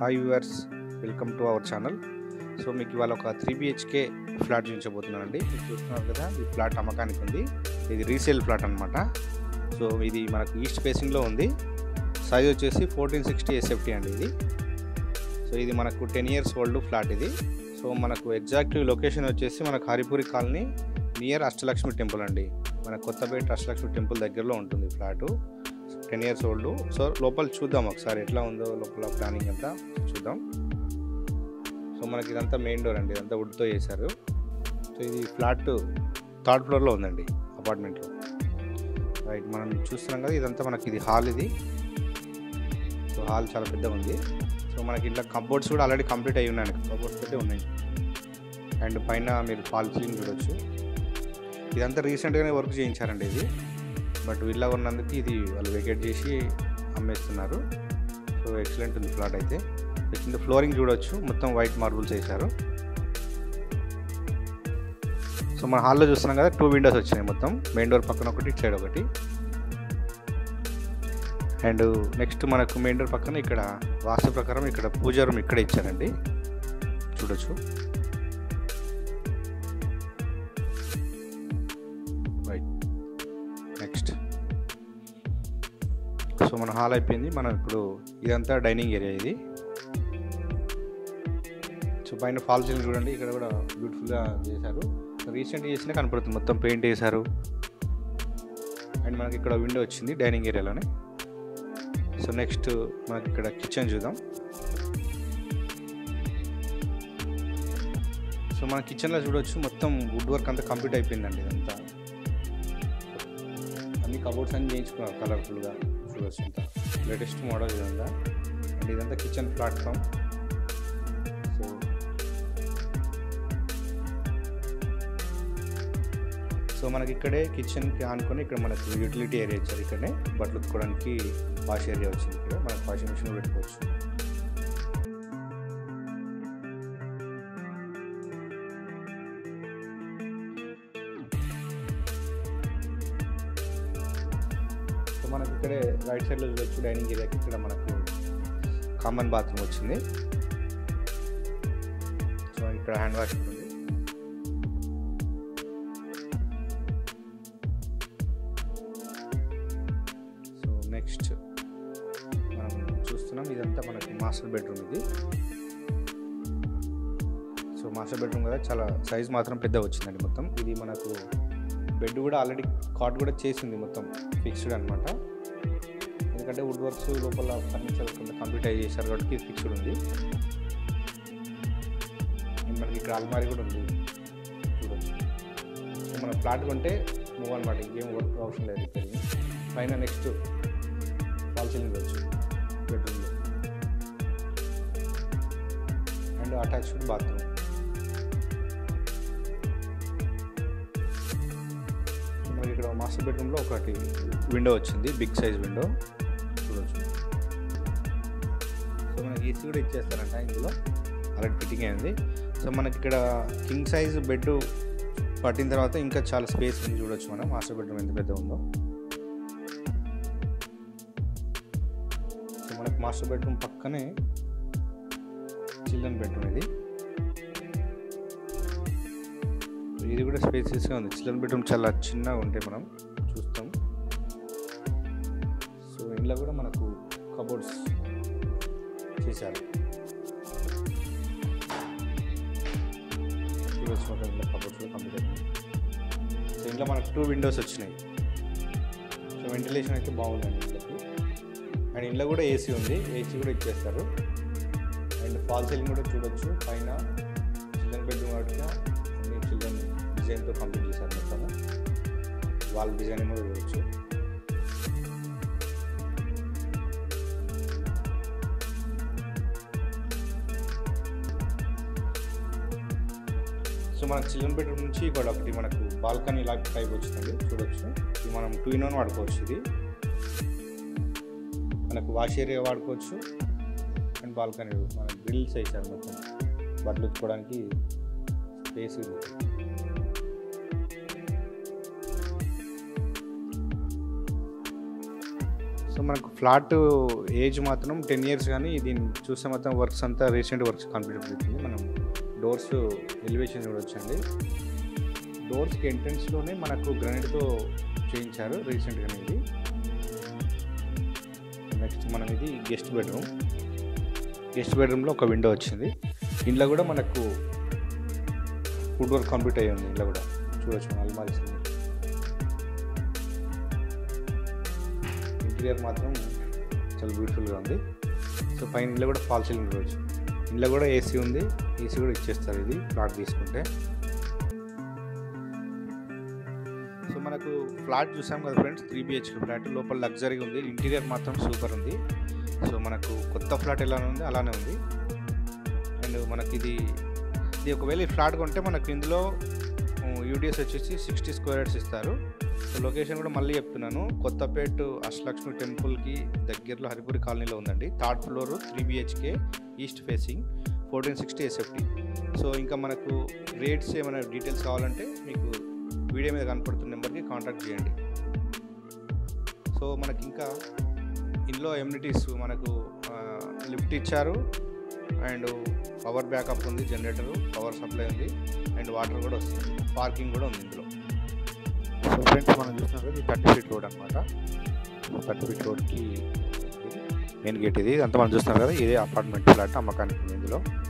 Hi viewers welcome to our channel so మీకు ఇవాళ ఒక త్రీ బిహెచ్కే ఫ్లాట్ చూపించబోతున్నానండి మీరు చూస్తున్నారు కదా ఈ ఫ్లాట్ అమ్మకానికి ఉంది ఇది రీసేల్ ఫ్లాట్ అనమాట సో ఇది మనకు ఈస్ట్ ఫేసింగ్లో ఉంది సైజ్ వచ్చేసి ఫోర్టీన్ సిక్స్టీ ఎస్ఎఫ్టీ అండి ఇది సో ఇది మనకు టెన్ ఇయర్స్ ఓల్డ్ ఫ్లాట్ ఇది సో మనకు ఎగ్జాక్ట్ లొకేషన్ వచ్చేసి మనకు Haripuri colony near Ashtalakshmi temple అండి మన కొత్తపేట అష్టలక్ష్మి టెంపుల్ దగ్గరలో ఉంటుంది flat ten years old so లోపల చూద్దాం ఒకసారి ఎట్లా ఉందో లోపల ప్లానింగ్ అంతా చూద్దాం సో మనకి ఇదంతా మెయిన్ డోర్ అండి ఇదంతా వుడ్తో చేశారు సో ఇది ఫ్లాట్ థర్డ్ ఫ్లోర్లో ఉందండి అపార్ట్మెంట్లో రైట్ మనం చూస్తున్నాం కదా ఇదంతా మనకి ఇది హాల్ ఇది సో హాల్ చాలా పెద్దగా ఉంది సో మనకి ఇట్లా కబోర్డ్స్ కూడా ఆల్రెడీ కంప్లీట్ అయ్యి ఉన్నాయి కబోర్డ్స్ అయితే ఉన్నాయి అండ్ పైన మీరు ఫాల్ సీలింగ్ చూడొచ్చు ఇదంతా రీసెంట్గానే వర్క్ చేయించారండి ఇది బట్ విల్లా ఉన్నందుకు ఇది వాళ్ళు వెకేట్ చేసి అమ్మేస్తున్నారు సో ఎక్సలెంట్ ఉంది ఫ్లాట్ అయితే కింద ఫ్లోరింగ్ చూడొచ్చు మొత్తం వైట్ మార్బుల్స్ వేశారు సో మన హాల్లో చూస్తున్నాం కదా టూ విండోస్ వచ్చినాయి మొత్తం మెయిన్ డోర్ పక్కన ఒకటి ఇటు సైడ్ ఒకటి అండ్ నెక్స్ట్ మనకు మెయిన్ డోర్ పక్కన ఇక్కడ వాస్తు ప్రకారం ఇక్కడ పూజ రూమ్ ఇక్కడే ఇచ్చారండి చూడొచ్చు రైట్ నెక్స్ట్ సో మన హాల్ అయిపోయింది మనం ఇప్పుడు ఇదంతా డైనింగ్ ఏరియా ఇది సో పైన ఫాల్ సీలింగ్ చూడండి ఇక్కడ కూడా బ్యూటిఫుల్గా చేశారు రీసెంట్గా చేసినా కనపడుతుంది మొత్తం పెయింట్ వేశారు అండ్ మనకి ఇక్కడ విండో వచ్చింది డైనింగ్ ఏరియాలోనే సో నెక్స్ట్ మనకి ఇక్కడ కిచెన్ చూద్దాం సో మన కిచెన్లో చూడొచ్చు మొత్తం వుడ్ వర్క్ అంతా కంప్లీట్ అయిపోయిందండి ఇదంతా అన్ని కబోర్డ్స్ అన్ని చేయించుకున్నారు కలర్ఫుల్గా చూడొచ్చు అంతా లేటెస్ట్ మోడల్ ఇదంతా అండ్ ఇదంతా కిచెన్ ప్లాట్ఫామ్ సో సో మనకి ఇక్కడే కిచెన్కి ఆనుకొని ఇక్కడ మనకు యూటిలిటీ ఏరియా ఇచ్చారు ఇక్కడనే బట్టలు ఉతుకోవడానికి వాష్ ఏరియా వచ్చింది ఇక్కడ మనకు వాషింగ్ మిషన్ పెట్టుకోవచ్చు సో మనకి ఇక్కడే రైట్ సైడ్లో చూడొచ్చు డైనింగ్ ఏరియాకి ఇక్కడ మనకు కామన్ బాత్రూమ్ వచ్చింది సో ఇక్కడ హ్యాండ్ వాష్ ఉంటుంది సో నెక్స్ట్ మనం చూస్తున్నాం ఇదంతా మనకి మాస్టర్ బెడ్రూమ్ ఇది సో మాస్టర్ బెడ్రూమ్ కదా చాలా సైజ్ మాత్రం పెద్ద వచ్చిందండి మొత్తం ఇది మనకు బెడ్ కూడా ఆల్రెడీ కాట్ కూడా చేసింది మొత్తం ఫిక్స్డ్ అనమాట ఎందుకంటే వుడ్ వర్క్స్ లోపల ఫర్నిచర్ కొంత కంప్లీట్ అయ్యి చేశారు కాబట్టి ఇది ఫిక్స్డ్ ఉంది అండ్ మనకి ఇక్కడ అల్మారీ కూడా ఉంది చూడొచ్చు సో మన ఫ్లాట్ కొంటే మూవ్ అనమాట ఇంకేం వర్క్ అవసరం లేదు రిపేరింగ్ పైన నెక్స్ట్ ఫాల్ సీలింగ్ వచ్చు బెడ్రూమ్లో అండ్ అటాచ్డ్ బాత్రూమ్ మనకి ఇక్కడ మాస్టర్ బెడ్రూమ్లో ఒకటి విండో వచ్చింది బిగ్ సైజ్ విండో చూడవచ్చు సో మనకి ఏసీ కూడా ఇచ్చేస్తారంట ఇందులో ఆల్రెడీ ఫిట్టింగ్ అయింది సో మనకి ఇక్కడ కింగ్ సైజ్ బెడ్ పట్టిన తర్వాత ఇంకా చాలా స్పేస్ ఉంది చూడొచ్చు మనం మాస్టర్ బెడ్రూమ్ ఎంత పెద్ద ఉందో సో మనకి మాస్టర్ బెడ్రూమ్ పక్కనే చిల్డ్రన్ బెడ్రూమ్ ఇది ఇది కూడా స్పేసెస్గా ఉంది చిల్డ్రన్ బెడ్రూమ్ చాలా చిన్నగా ఉంటాయి మనం చూస్తాం సో ఇంట్లో కూడా మనకు కబోర్డ్స్ చేశారు చూడొచ్చు మొత్తం ఇంట్లో కబోర్డ్స్ కూడా కంప్లీట్ అయిపోయింది సో ఇంట్లో మనకు టూ విండోస్ వచ్చినాయి సో వెంటిలేషన్ అయితే బాగుందండి ఇంట్లోకి అండ్ ఇంట్లో కూడా ఏసీ ఉంది ఏసీ కూడా ఇచ్చేస్తారు అండ్ ఫాల్ సీలింగ్ కూడా చూడొచ్చు పైన చిల్డ్రన్ బెడ్రూమ్ వాటిగా అన్ని చిల్డ్రన్ డిజైన్తో కంప్లీట్ చేశారు మొత్తము వాళ్ళ డిజైన్ కూడా చూడొచ్చు సో మనకు చిల్డ్రన్ బెడ్రూమ్ నుంచి ఇక్కడ ఒకటి మనకు బాల్కనీ లాగా టైప్ వచ్చిందండి చూడొచ్చు ఇది మనం టూ ఇన్ వన్ వాడుకోవచ్చు ఇది మనకు వాష్ ఏరియా వాడుకోవచ్చు అండ్ బాల్కనీ మన గ్రిల్స్ వేసారు మొత్తం బట్టలు ఉతుకోవడానికి స్పేస్ ఇది సో మనకు ఫ్లాట్ ఏజ్ మాత్రం టెన్ ఇయర్స్ కానీ దీన్ని చూస్తే మొత్తం వర్క్స్ అంతా రీసెంట్ వర్క్స్ కంప్లీట్ అవుతుంది మనం డోర్స్ ఎలివేషన్ చూడొచ్చండి డోర్స్కి ఎంట్రన్స్లోనే మనకు గ్రానైట్తో చేయించారు రీసెంట్గానే ఇది నెక్స్ట్ మనం ఇది గెస్ట్ బెడ్రూమ్ గెస్ట్ బెడ్రూమ్లో ఒక విండో వచ్చింది ఇంట్లో కూడా మనకు ఫుడ్ వర్క్ కంప్లీట్ అయ్యి ఉంది ఇంట్లో కూడా చూడొచ్చు అల్మారీస్ ఉంది. ఇంటీరియర్ మాత్రం చాలా బ్యూటిఫుల్గా ఉంది సో పైన ఇంట్లో కూడా ఫాల్ సీలింగ్ చూడవచ్చు ఇంట్లో కూడా ఏసీ ఉంది ఏసీ కూడా ఇచ్చేస్తారు ఇది ఫ్లాట్ తీసుకుంటే సో మనకు ఫ్లాట్ చూసాం కదా ఫ్రెండ్స్ త్రీ బిహెచ్కే ఫ్లాట్ లోపల లగ్జరీగా ఉంది ఇంటీరియర్ మాత్రం సూపర్ ఉంది సో మనకు కొత్త ఫ్లాట్ ఎలా ఉంది అలానే ఉంది అండ్ మనకి ఇది ఇది ఒకవేళ ఈ ఫ్లాట్ కొంటే మనకు ఇందులో యూడిఎస్ వచ్చేసి సిక్స్టీ స్క్వేర్ యార్డ్స్ ఇస్తారు సో లొకేషన్ కూడా మళ్ళీ చెప్తున్నాను కొత్తపేట అష్టలక్ష్మి టెంపుల్కి దగ్గరలో హరిపురి కాలనీలో ఉందండి third floor three BHK east facing fourteen sixty SFT so ఇంకా మనకు రేట్స్ ఏమైనా డీటెయిల్స్ కావాలంటే మీకు వీడియో మీద కనపడుతున్న నెంబర్కి కాంటాక్ట్ చేయండి సో మనకి ఇంకా ఇందులో ఎమ్యూనిటీస్ మనకు లిఫ్ట్ ఇచ్చారు అండ్ పవర్ బ్యాకప్ ఉంది జనరేటర్ పవర్ సప్లై ఉంది అండ్ వాటర్ కూడా వస్తుంది పార్కింగ్ కూడా ఉంది ఇందులో సో ఫ్రెండ్స్ మనం చూసినాం కదా ఇది థర్టీ ఫీట్ రోడ్ అనమాట థర్టీ ఫీట్ రోడ్కి మెయిన్ గేట్ ఇది అంతా మనం చూస్తున్నాం కదా ఇదే అపార్ట్మెంట్ ఫ్లాట్ అమ్మకానికి ఉంది ఇందులో